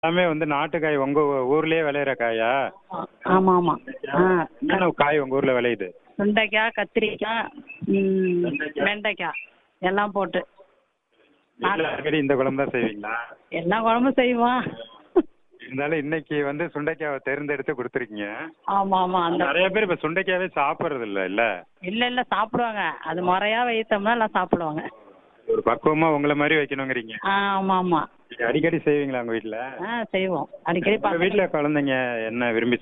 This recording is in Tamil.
எல்லாமே வந்து நாட்டு காய் உங்க ஊ- ஊர்லயே விளையிற காயா ஆமாம் ஆமாம் ஆ என்னென்ன காய் உங்க ஊர்ல விளையுது சுண்டைக்காய் கத்திரிக்காய் ம், வெண்டைக்காய் எல்லாம் போட்டு வீட்டுல அடிக்கடி இந்த குழம்பு தான் செய்வீங்களா எல்லா குழம்பும் செய்வோம் இருந்தாலும் இன்னைக்கு வந்து சுண்டைக்காவை தேர்ந்தெடுத்து கொடுத்துருக்கீங்க ஆமாம் ஆமாம் அந்த நிறைய பேர் இப்ப சுண்டைக்காவே சாப்பிடுறது இல்ல இல்ல இல்லை இல்லை சாப்பிடுவாங்க அது முறையாக வைத்தோம்னா எல்லாம் சாப்பிடுவாங்க ஒரு பக்குவமா உங்களை மாதிரி வைக்கணுங்கிறீங்க ஆ ஆமாம் ஆமாம் நீங்க அடிக்கடி செய்வீங்களா உங்க வீட்டுல ஆ செய்வோம் அடிக்கடி உங்க வீட்டுல குழந்தைங்க என்ன விரும்பி